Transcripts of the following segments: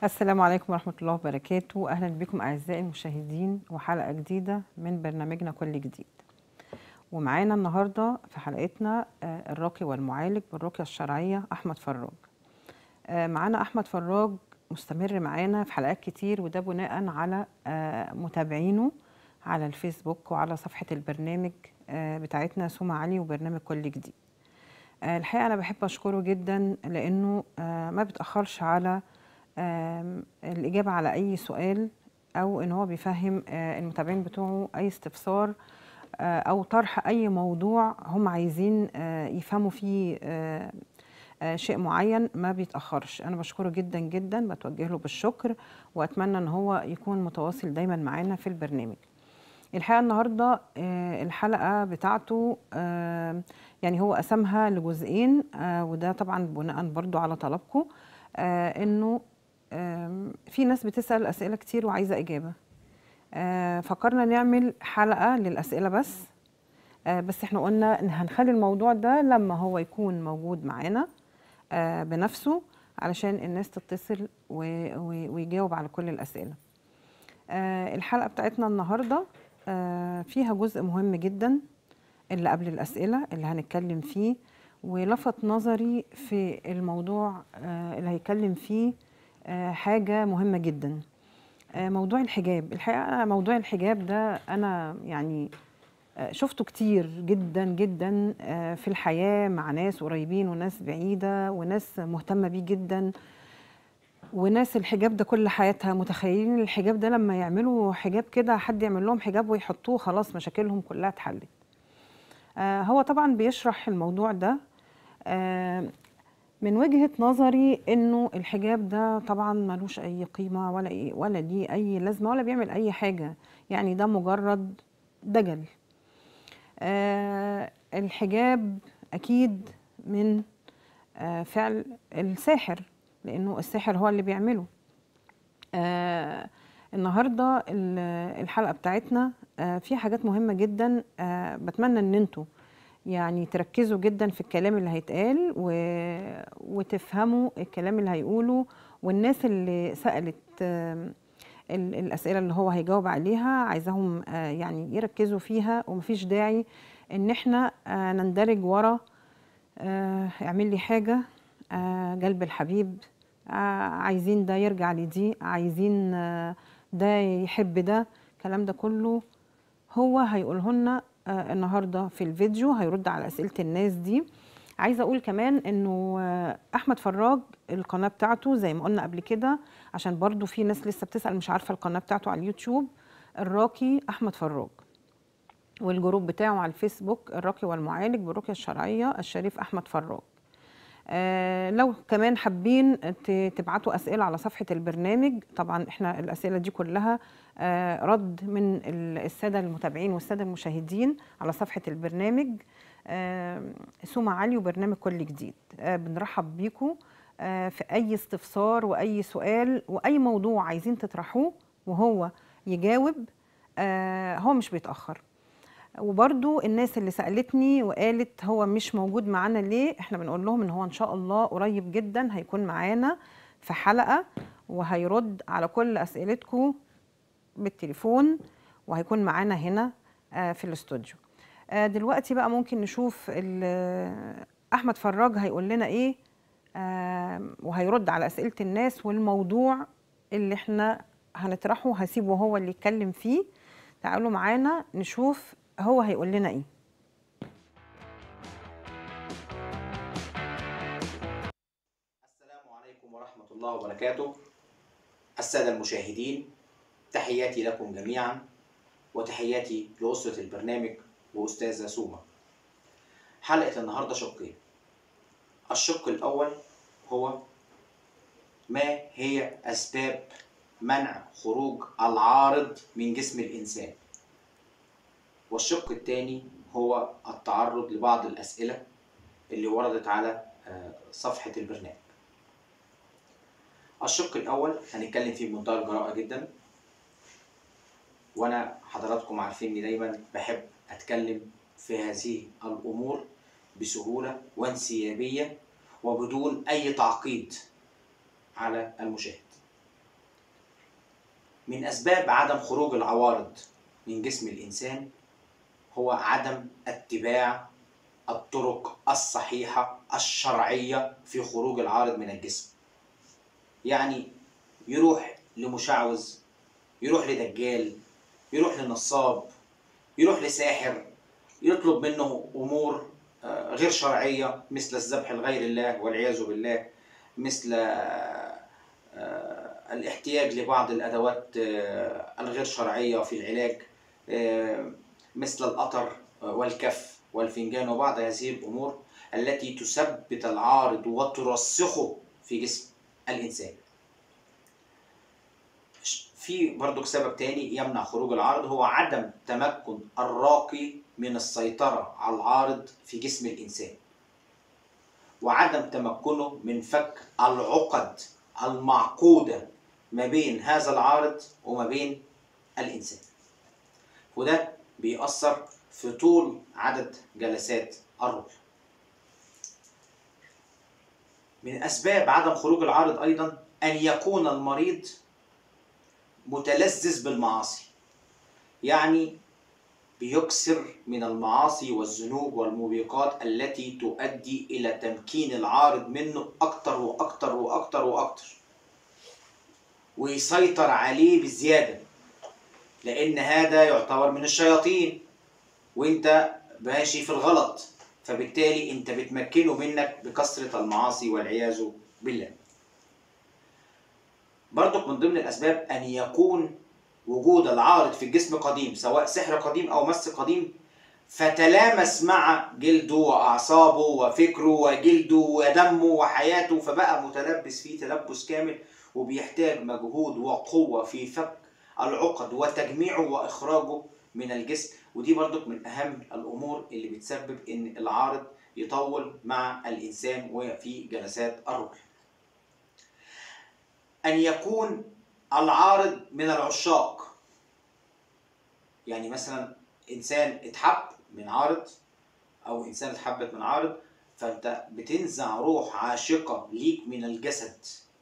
السلام عليكم ورحمة الله وبركاته أهلا بكم أعزائي المشاهدين وحلقة جديدة من برنامجنا كل جديد ومعانا النهاردة في حلقتنا آه، الراقي والمعالج بالرقية الشرعية أحمد فراج آه، معانا أحمد فراج مستمر معانا في حلقات كتير وده بناء على آه، متابعينه على الفيسبوك وعلى صفحة البرنامج آه، بتاعتنا سوما علي وبرنامج كل جديد آه، الحقيقة أنا بحب أشكره جدا لأنه آه، ما بيتأخرش على آم، الإجابة على أي سؤال أو إن هو بيفهم آه، المتابعين بتوعه أي استفسار آه، أو طرح أي موضوع هم عايزين آه، يفهموا فيه آه، آه، شيء معين ما بيتأخرش أنا بشكره جدا جدا بتوجه له بالشكر وأتمنى إن هو يكون متواصل دايما معانا في البرنامج الحقيقة النهاردة آه، الحلقة بتاعته آه، يعني هو قسمها لجزئين آه، وده طبعا بناء برضو على طلبكم آه، إنه آم، في ناس بتسأل أسئلة كتير وعايزة إجابة آه، فكرنا نعمل حلقة للأسئلة بس آه، بس احنا قلنا إن هنخلي الموضوع ده لما هو يكون موجود معانا آه، بنفسه علشان الناس تتصل و- و- ويجاوب على كل الأسئلة آه، الحلقة بتاعتنا النهاردة آه، فيها جزء مهم جدا اللي قبل الأسئلة اللي هنتكلم فيه ولفت نظري في الموضوع آه، اللي هيتكلم فيه آه، حاجة مهمة جدا آه، موضوع الحجاب الحقيقة موضوع الحجاب ده أنا يعني آه، شفته كتير جدا جدا آه، في الحياة مع ناس قريبين وناس بعيدة وناس مهتمة بيه جدا وناس الحجاب ده كل حياتها متخيلين الحجاب ده لما يعملوا حجاب كده حد يعمل لهم حجاب ويحطوه خلاص مشاكلهم كلها اتحلت آه، هو طبعا بيشرح الموضوع ده آه، من وجهة نظري انه الحجاب ده طبعا ملوش اي قيمة ولا إيه ولا ليه اي لازمة ولا بيعمل اي حاجة يعني ده مجرد دجل آه، الحجاب اكيد من آه، فعل الساحر لانه الساحر هو اللي بيعمله آه النهارده ال- الحلقه بتاعتنا آه فيها حاجات مهمه جدا آه بتمنى ان انتوا يعني تركزوا جدا في الكلام اللي هيتقال و... وتفهموا الكلام اللي هيقوله والناس اللي سالت آه ال- الاسئله اللي هو هيجاوب عليها عايزاهم آه يعني يركزوا فيها ومفيش داعي ان احنا آه نندرج ورا آه اعمل لي حاجه آه قلب الحبيب آه عايزين ده يرجع لدي عايزين آه ده يحب ده الكلام ده كله هو هيقوله لنا آه النهارده في الفيديو هيرد على اسئله الناس دي عايزه اقول كمان انه آه احمد فراج القناه بتاعته زي ما قلنا قبل كده عشان برضو في ناس لسه بتسال مش عارفه القناه بتاعته على اليوتيوب الراقي احمد فراج والجروب بتاعه على الفيسبوك الراقي والمعالج بالرقيه الشرعيه الشريف احمد فراج آه لو كمان حابين ت- تبعتوا اسئله على صفحه البرنامج طبعا احنا الاسئله دي كلها آه رد من ال- الساده المتابعين والساده المشاهدين على صفحه البرنامج آه سوما علي وبرنامج كل جديد آه بنرحب بيكم آه في اي استفسار واي سؤال واي موضوع عايزين تطرحوه وهو يجاوب آه هو مش بيتاخر وبرضو الناس اللي سألتني وقالت هو مش موجود معانا ليه احنا بنقول لهم ان هو ان شاء الله قريب جدا هيكون معانا في حلقة وهيرد على كل أسئلتكم بالتليفون وهيكون معانا هنا آه، في الاستوديو آه، دلوقتي بقى ممكن نشوف ال- أحمد فراج هيقول لنا ايه آه، وهيرد على أسئلة الناس والموضوع اللي احنا هنطرحه هسيبه هو اللي يتكلم فيه تعالوا معانا نشوف هو هيقول لنا ايه السلام عليكم ورحمة الله وبركاته السادة المشاهدين تحياتي لكم جميعا وتحياتي لأسرة البرنامج وأستاذة سوما حلقة النهاردة شقين الشق الأول هو ما هي أسباب منع خروج العارض من جسم الإنسان والشق الثاني هو التعرض لبعض الأسئلة اللي وردت على آه، صفحة البرنامج الشق الأول هنتكلم فيه بمنتهى الجراءة جدا وأنا حضراتكم عارفيني دايما بحب أتكلم في هذه الأمور بسهولة وانسيابية وبدون أي تعقيد على المشاهد من أسباب عدم خروج العوارض من جسم الإنسان هو عدم اتباع الطرق الصحيحة الشرعية في خروج العارض من الجسم يعني يروح لمشعوذ يروح لدجال يروح لنصاب يروح لساحر يطلب منه امور آه، غير شرعيه مثل الذبح لغير الله والعياذ بالله مثل آه، آه، الاحتياج لبعض الادوات آه، الغير شرعيه في العلاج آه، مثل القطر والكف والفنجان وبعض هذه الامور التي تثبت العارض وترسخه في جسم الانسان في برضك سبب تاني يمنع خروج العارض هو عدم تمكن الراقي من السيطرة على العارض في جسم الإنسان وعدم تمكنه من فك العقد المعقودة ما بين هذا العارض وما بين الإنسان وده بيأثر في طول عدد جلسات الرؤية من أسباب عدم خروج العارض أيضا أن يكون المريض متلذذ بالمعاصي يعني بيكثر من المعاصي والذنوب والموبقات التي تؤدي إلى تمكين العارض منه أكتر وأكتر وأكتر وأكتر ويسيطر عليه بزيادة لأن هذا يعتبر من الشياطين وانت ماشي في الغلط فبالتالي انت بتمكنه منك بكثرة المعاصي والعياذ بالله برضك من ضمن الأسباب أن يكون وجود العارض في الجسم قديم سواء سحر قديم أو مس قديم فتلامس مع جلده وأعصابه وفكره وجلده ودمه وحياته فبقى متلبس فيه تلبس كامل وبيحتاج مجهود وقوة في فك العقد وتجميعه وإخراجه من الجسم ودي برضك من أهم الأمور اللي بتسبب إن العارض يطول مع الإنسان وفي جلسات الروح أن يكون العارض من العشاق يعني مثلا إنسان اتحب من عارض أو إنسان اتحبت من عارض فأنت بتنزع روح عاشقة ليك من الجسد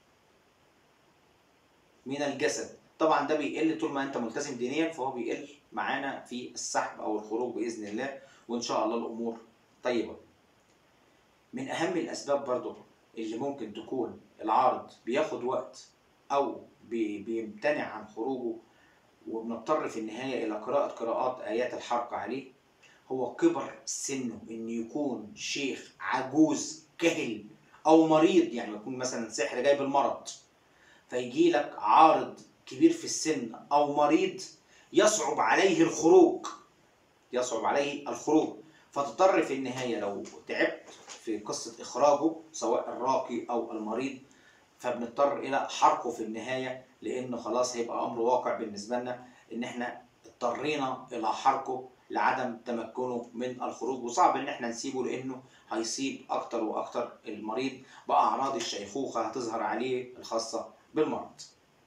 من الجسد طبعا ده بيقل طول ما انت ملتزم دينيا فهو بيقل معانا في السحب او الخروج باذن الله وان شاء الله الامور طيبه من اهم الاسباب برضو اللي ممكن تكون العارض بياخد وقت او بي- بيمتنع عن خروجه وبنضطر في النهايه الى قراءه قراءات ايات الحرق عليه هو كبر سنه ان يكون شيخ عجوز كهل او مريض يعني يكون مثلا سحر جاي بالمرض فيجي لك عارض كبير في السن او مريض يصعب عليه الخروج يصعب عليه الخروج فتضطر في النهايه لو تعبت في قصه اخراجه سواء الراقي او المريض فبنضطر الى حرقه في النهايه لانه خلاص هيبقى امر واقع بالنسبه لنا ان احنا اضطرينا الى حرقه لعدم تمكنه من الخروج وصعب ان احنا نسيبه لانه هيصيب اكتر واكتر المريض باعراض الشيخوخه هتظهر عليه الخاصه بالمرض.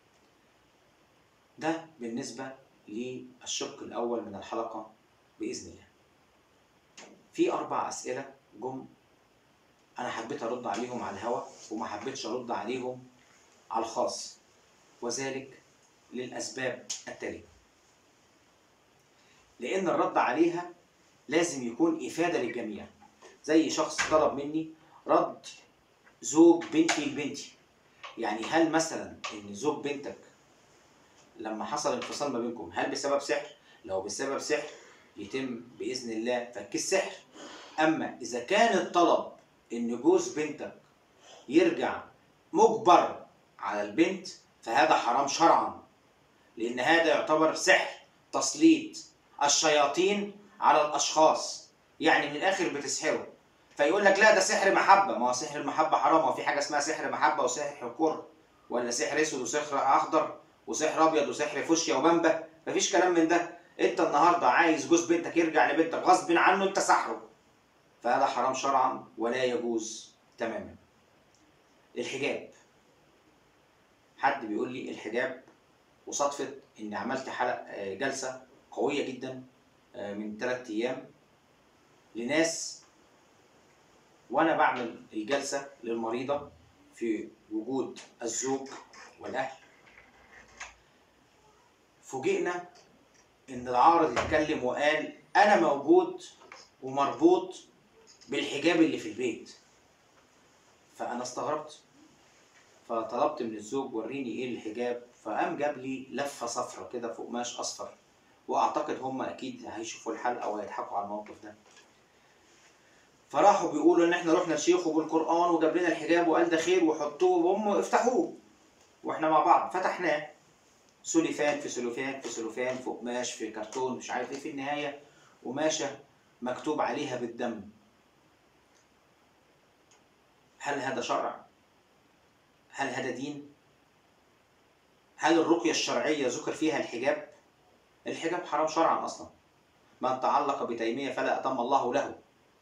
ده بالنسبه للشق الاول من الحلقه باذن الله. في اربع اسئله جم انا حبيت ارد عليهم على الهواء وما حبيتش ارد عليهم على الخاص وذلك للاسباب التاليه. لان الرد عليها لازم يكون افاده للجميع. زي شخص طلب مني رد زوج بنتي لبنتي. يعني هل مثلا ان زوج بنتك لما حصل انفصال ما بينكم هل بسبب سحر؟ لو بسبب سحر يتم باذن الله فك السحر. اما اذا كان الطلب ان جوز بنتك يرجع مجبر على البنت فهذا حرام شرعا لان هذا يعتبر سحر تسليط الشياطين على الاشخاص يعني من الاخر بتسحره فيقول لك لا ده سحر محبه ما هو سحر المحبه حرام هو في حاجه اسمها سحر محبه وسحر كره ولا سحر اسود وسحر اخضر وسحر ابيض وسحر فوشيا وبامبا مفيش كلام من ده انت النهارده عايز جوز بنتك يرجع لبنتك غصب عنه انت سحره فهذا حرام شرعا ولا يجوز تماما الحجاب حد بيقول لي الحجاب وصدفة إني عملت حلقة آه، جلسة قوية جدا آه، من ثلاثة أيام لناس وأنا بعمل الجلسة للمريضة في وجود الزوج والأهل فوجئنا ان العارض اتكلم وقال انا موجود ومربوط بالحجاب اللي في البيت فانا استغربت فطلبت من الزوج وريني ايه الحجاب فقام جاب لي لفه صفرة كده في قماش اصفر واعتقد هم اكيد هيشوفوا الحلقه وهيضحكوا على الموقف ده فراحوا بيقولوا ان احنا رحنا لشيخه بالقران وجاب لنا الحجاب وقال ده خير وحطوه وهم افتحوه واحنا مع بعض فتحناه سلوفان في سلوفان في سلوفان في قماش في كرتون مش عارف ايه في النهايه قماشه مكتوب عليها بالدم هل هذا شرع؟ هل هذا دين؟ هل الرقية الشرعية ذكر فيها الحجاب؟ الحجاب حرام شرعا أصلا من تعلق بتيمية فلا أتم الله له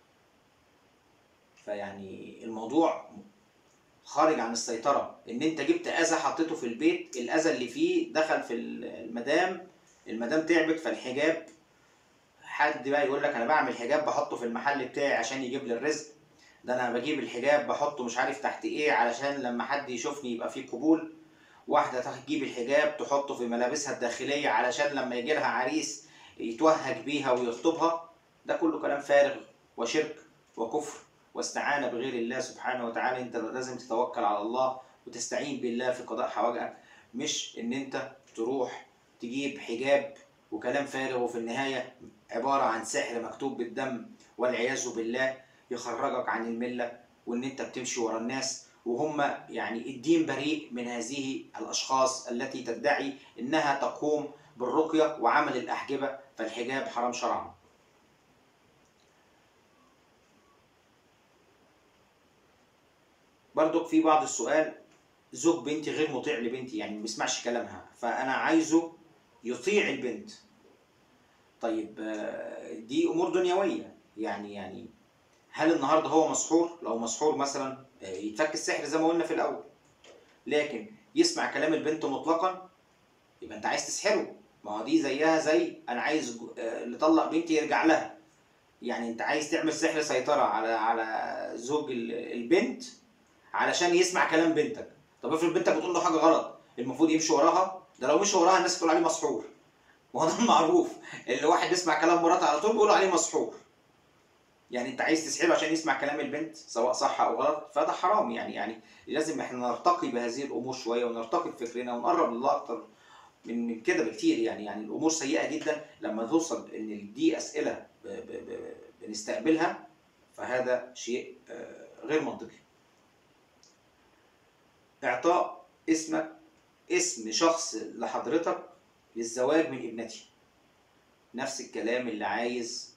فيعني الموضوع خارج عن السيطرة إن أنت جبت أذى حطيته في البيت الأذى اللي فيه دخل في المدام المدام تعبت فالحجاب حد بقى يقول لك أنا بعمل حجاب بحطه في المحل بتاعي عشان يجيب لي الرزق ده انا بجيب الحجاب بحطه مش عارف تحت ايه علشان لما حد يشوفني يبقى فيه قبول واحده تجيب الحجاب تحطه في ملابسها الداخليه علشان لما يجي لها عريس يتوهج بيها ويخطبها ده كله كلام فارغ وشرك وكفر واستعانه بغير الله سبحانه وتعالى انت لازم تتوكل على الله وتستعين بالله في قضاء حوائجك مش ان انت تروح تجيب حجاب وكلام فارغ وفي النهايه عباره عن سحر مكتوب بالدم والعياذ بالله يخرجك عن المله وان انت بتمشي ورا الناس وهم يعني الدين بريء من هذه الاشخاص التي تدعي انها تقوم بالرقيه وعمل الاحجبه فالحجاب حرام شرعا. برضك في بعض السؤال زوج بنتي غير مطيع لبنتي يعني ما بيسمعش كلامها فانا عايزه يطيع البنت. طيب دي امور دنيويه يعني يعني هل النهارده هو مسحور؟ لو مسحور مثلا يتفك السحر زي ما قلنا في الاول. لكن يسمع كلام البنت مطلقا يبقى انت عايز تسحره، ما هو دي زيها زي انا عايز اللي طلق بنتي يرجع لها. يعني انت عايز تعمل سحر سيطره على على زوج البنت علشان يسمع كلام بنتك. طب افرض بنتك بتقول له حاجه غلط، المفروض يمشي وراها؟ ده لو مشي وراها الناس تقول عليه مسحور. ما هو ده المعروف، اللي واحد بيسمع كلام مراته على طول بيقولوا عليه مسحور. يعني انت عايز تسحبه عشان يسمع كلام البنت سواء صح او غلط فده حرام يعني يعني لازم احنا نرتقي بهذه الامور شويه ونرتقي بفكرنا ونقرب لله اكتر من من كده بكتير يعني يعني الامور سيئه جدا لما توصل ان دي اسئله ب ب ب بنستقبلها فهذا شيء غير منطقي. اعطاء اسمك اسم شخص لحضرتك للزواج من ابنتي. نفس الكلام اللي عايز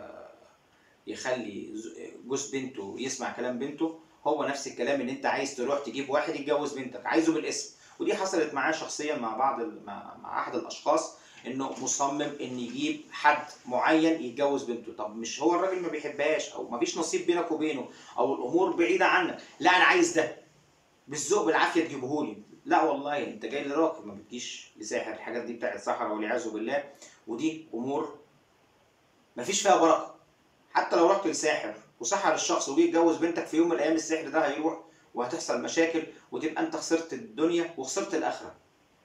يخلي جوز بنته يسمع كلام بنته هو نفس الكلام ان انت عايز تروح تجيب واحد يتجوز بنتك عايزه بالاسم ودي حصلت معاه شخصيا مع بعض مع, مع احد الاشخاص انه مصمم ان يجيب حد معين يتجوز بنته طب مش هو الراجل ما بيحبهاش او ما فيش نصيب بينك وبينه او الامور بعيده عنك لا انا عايز ده بالذوق بالعافيه تجيبهولي لا والله انت جاي لراقب ما بتجيش لساحر الحاجات دي بتاعت سحر والعياذ بالله ودي امور ما فيش فيها بركه حتى لو رحت لساحر وسحر الشخص وجي يتجوز بنتك في يوم من الايام السحر ده هيروح وهتحصل مشاكل وتبقى انت خسرت الدنيا وخسرت الاخره.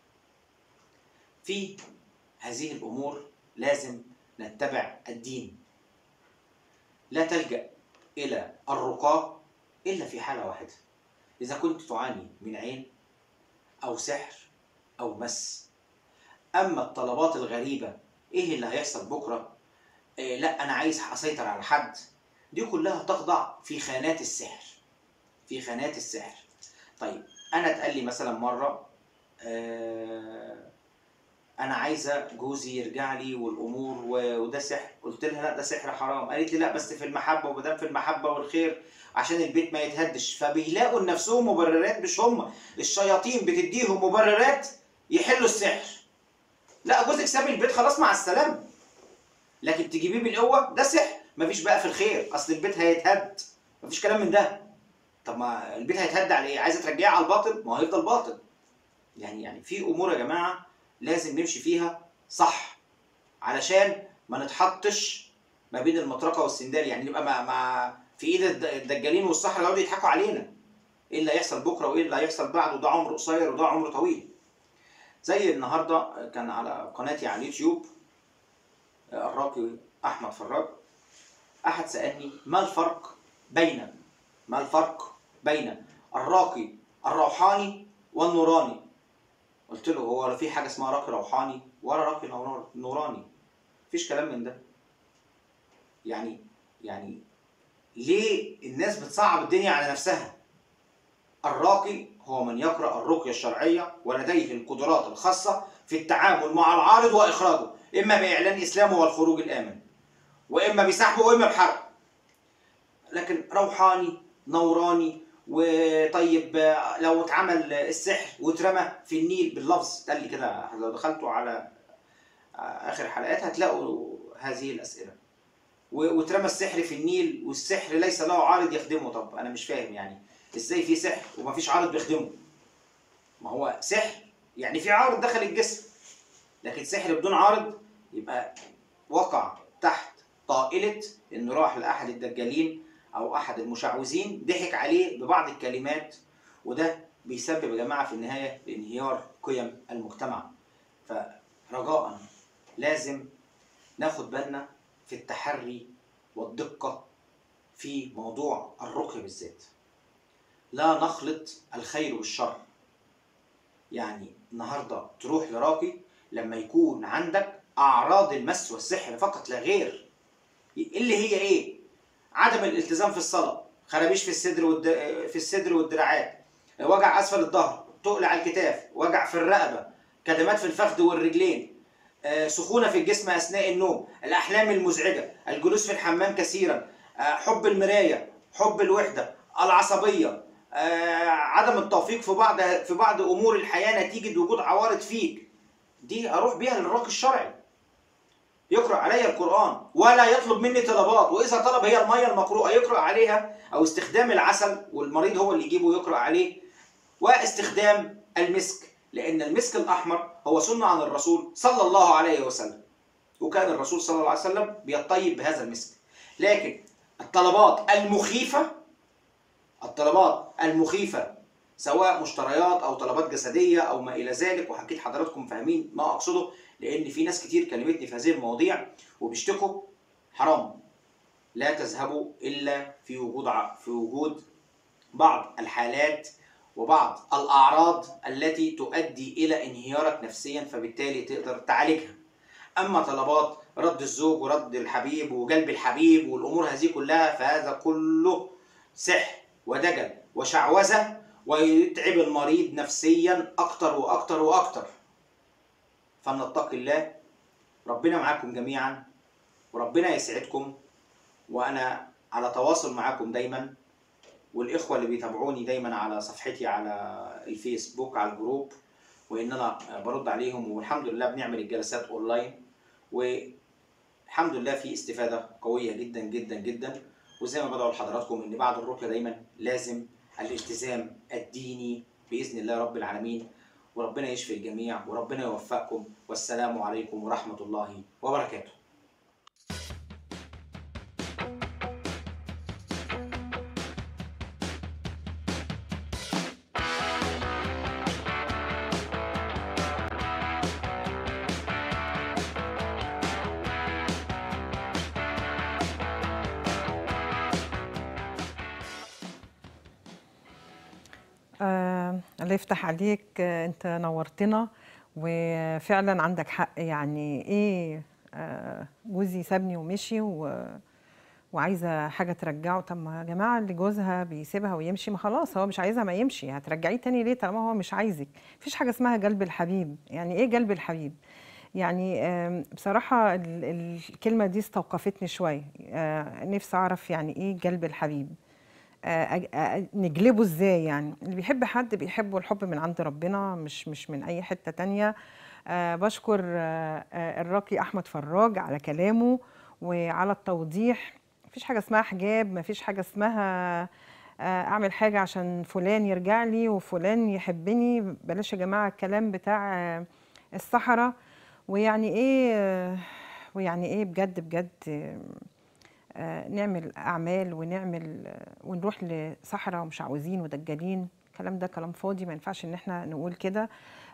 في هذه الامور لازم نتبع الدين. لا تلجا الى الرقاة الا في حاله واحده. اذا كنت تعاني من عين او سحر او مس. اما الطلبات الغريبه ايه اللي هيحصل بكره إيه لا انا عايز اسيطر على حد دي كلها تخضع في خانات السحر في خانات السحر طيب انا اتقال لي مثلا مره آه انا عايزه جوزي يرجع لي والامور وده سحر قلت لها لا ده سحر حرام قالت لي لا بس في المحبه وما في المحبه والخير عشان البيت ما يتهدش فبيلاقوا لنفسهم مبررات مش هم الشياطين بتديهم مبررات يحلوا السحر لا جوزك ساب البيت خلاص مع السلامه لكن تجيبيه بالقوه ده سحر مفيش بقى في الخير اصل البيت هيتهد مفيش كلام من ده طب ما البيت هيتهد على ايه عايزه ترجعيه على الباطل ما هو هيفضل باطل يعني يعني في امور يا جماعه لازم نمشي فيها صح علشان ما نتحطش ما بين المطرقه والسندال يعني نبقى مع, مع في ايد الدجالين والسحره يقعدوا يضحكوا علينا ايه اللي هيحصل بكره وايه اللي هيحصل بعده وده عمر قصير وده عمر طويل زي النهارده كان على قناتي على اليوتيوب الراقي احمد فراج احد سالني ما الفرق بين ما الفرق بين الراقي الروحاني والنوراني قلت له هو في حاجه اسمها راقي روحاني ولا راقي نور- نوراني مفيش كلام من ده يعني يعني ليه الناس بتصعب الدنيا على نفسها الراقي هو من يقرأ الرقية الشرعية ولديه القدرات الخاصة في التعامل مع العارض وإخراجه إما بإعلان إسلامه والخروج الآمن وإما بسحبه وإما بحرقه لكن روحاني نوراني وطيب آه، لو اتعمل السحر واترمى في النيل باللفظ قال لي كده لو دخلتوا على آه، آخر حلقات هتلاقوا هذه الأسئلة و- واترمى السحر في النيل والسحر ليس له عارض يخدمه طب أنا مش فاهم يعني ازاي في سحر ومفيش عارض بيخدمه ما هو سحر يعني في عارض دخل الجسم لكن سحر بدون عارض يبقى وقع تحت طائلة انه راح لأحد الدجالين أو أحد المشعوذين ضحك عليه ببعض الكلمات وده بيسبب يا جماعة في النهاية لانهيار قيم المجتمع فرجاء لازم ناخد بالنا في التحري والدقة في موضوع الرقية بالذات لا نخلط الخير والشر يعني النهارده تروح لراقي لما يكون عندك اعراض المس والسحر فقط لا غير اللي هي ايه عدم الالتزام في الصلاه خرابيش في الصدر والد... في الصدر والدراعات وجع اسفل الظهر تقل على الكتاف وجع في الرقبه كدمات في الفخذ والرجلين آه، سخونه في الجسم اثناء النوم الاحلام المزعجه الجلوس في الحمام كثيرا آه، حب المرايه حب الوحده العصبيه آه، عدم التوفيق في بعض في بعض امور الحياه نتيجه وجود عوارض فيك دي اروح بيها للراقي الشرعي يقرا عليا القران ولا يطلب مني طلبات واذا طلب هي الميه المقروءه يقرا عليها او استخدام العسل والمريض هو اللي يجيبه ويقرا عليه واستخدام المسك لان المسك الاحمر هو سنه عن الرسول صلى الله عليه وسلم وكان الرسول صلى الله عليه وسلم بيطيب بهذا المسك لكن الطلبات المخيفه الطلبات المخيفة سواء مشتريات أو طلبات جسدية أو ما إلى ذلك وأكيد حضراتكم فاهمين ما أقصده لأن في ناس كتير كلمتني في هذه المواضيع وبيشتكوا حرام لا تذهبوا إلا في وجود ع- في وجود بعض الحالات وبعض الأعراض التي تؤدي إلى انهيارك نفسيا فبالتالي تقدر تعالجها أما طلبات رد الزوج ورد الحبيب وجلب الحبيب والأمور هذه كلها فهذا كله سحر ودجل وشعوذة ويتعب المريض نفسيا أكتر وأكتر وأكتر فلنتقي الله ربنا معاكم جميعا وربنا يسعدكم وأنا على تواصل معاكم دايما والإخوة اللي بيتابعوني دايما على صفحتي على الفيسبوك على الجروب وإن أنا برد عليهم والحمد لله بنعمل الجلسات أونلاين والحمد لله في استفادة قوية جدا جدا جدا وزي ما بدعو لحضراتكم ان بعد الرقيه دايما لازم الالتزام الديني باذن الله رب العالمين وربنا يشفي الجميع وربنا يوفقكم والسلام عليكم ورحمه الله وبركاته آه الله يفتح عليك آه انت نورتنا وفعلا عندك حق يعني ايه آه جوزي سابني ومشي و وعايزه حاجه ترجعه طب ما يا جماعه اللي جوزها بيسيبها ويمشي ما خلاص هو مش عايزها ما يمشي هترجعيه تاني ليه طالما هو مش عايزك مفيش حاجه اسمها قلب الحبيب يعني ايه قلب الحبيب يعني آم، بصراحه ال- ال- الكلمه دي استوقفتني شويه آه، نفسي اعرف يعني ايه قلب الحبيب آه، أج- آه، نجلبه ازاي يعني اللي بيحب حد بيحبه الحب من عند ربنا مش مش من اي حتة تانية آه، بشكر آه، آه، الراقي احمد فراج على كلامه وعلى التوضيح مفيش حاجة اسمها حجاب مفيش حاجة اسمها آه، اعمل حاجة عشان فلان يرجع لي وفلان يحبني بلاش يا جماعة الكلام بتاع آه، الصحراء ويعني ايه آه، ويعني ايه بجد بجد آه، آه، نعمل اعمال ونعمل آه، ونروح لصحراء ومشعوذين ودجالين الكلام ده كلام فاضي ما ينفعش ان احنا نقول كده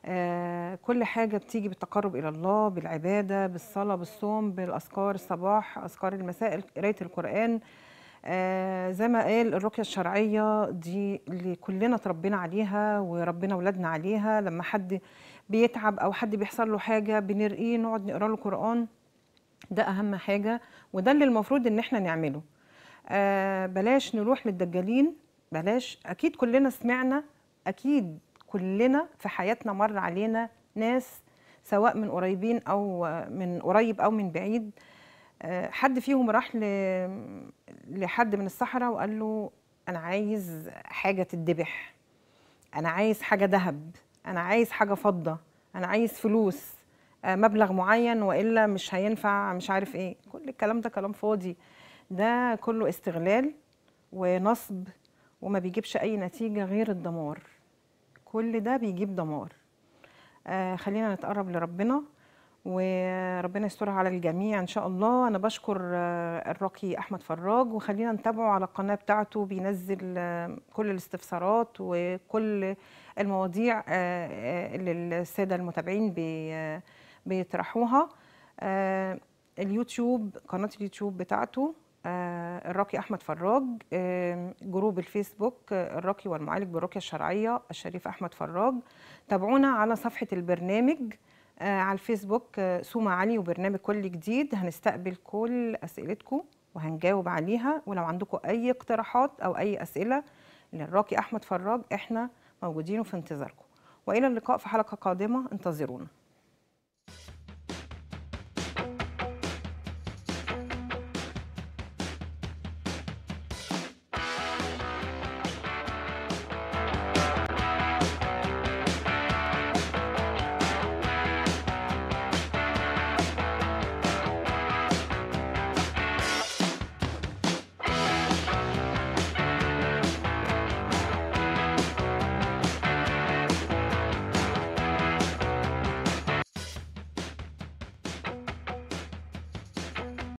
آه، كل حاجة بتيجي بالتقرب إلى الله بالعبادة بالصلاة بالصوم بالأذكار الصباح أذكار المساء قراية القرآن آه، زي ما قال الرقية الشرعية دي اللي كلنا اتربينا عليها وربنا ولادنا عليها لما حد بيتعب أو حد بيحصل له حاجة بنرقيه نقعد نقرا له قرآن ده أهم حاجة وده اللي المفروض إن احنا نعمله آه بلاش نروح للدجالين بلاش أكيد كلنا سمعنا أكيد كلنا في حياتنا مر علينا ناس سواء من قريبين أو من قريب أو من بعيد آه، حد فيهم راح ل- لحد من الصحراء وقال له انا عايز حاجه تتذبح انا عايز حاجه ذهب انا عايز حاجه فضه انا عايز فلوس آه، مبلغ معين والا مش هينفع مش عارف ايه كل الكلام ده كلام فاضي ده كله استغلال ونصب وما بيجيبش اي نتيجه غير الدمار كل ده بيجيب دمار آه خلينا نتقرب لربنا وربنا يسترها على الجميع ان شاء الله انا بشكر آه، الراقي احمد فراج وخلينا نتابعه على القناه بتاعته بينزل آه، كل الاستفسارات وكل المواضيع آه، آه، اللي الساده المتابعين بي- آه، بيطرحوها آه، اليوتيوب قناه اليوتيوب بتاعته آه، الراقي احمد فراج آه، جروب الفيسبوك آه، الراقي والمعالج بالرقيه الشرعيه الشريف احمد فراج تابعونا على صفحه البرنامج آه، على الفيسبوك آه، سوما علي وبرنامج كل جديد هنستقبل كل اسئلتكم وهنجاوب عليها ولو عندكم اي اقتراحات او اي اسئله للراقي احمد فراج احنا موجودين وفي انتظاركم والى اللقاء في حلقه قادمه انتظرونا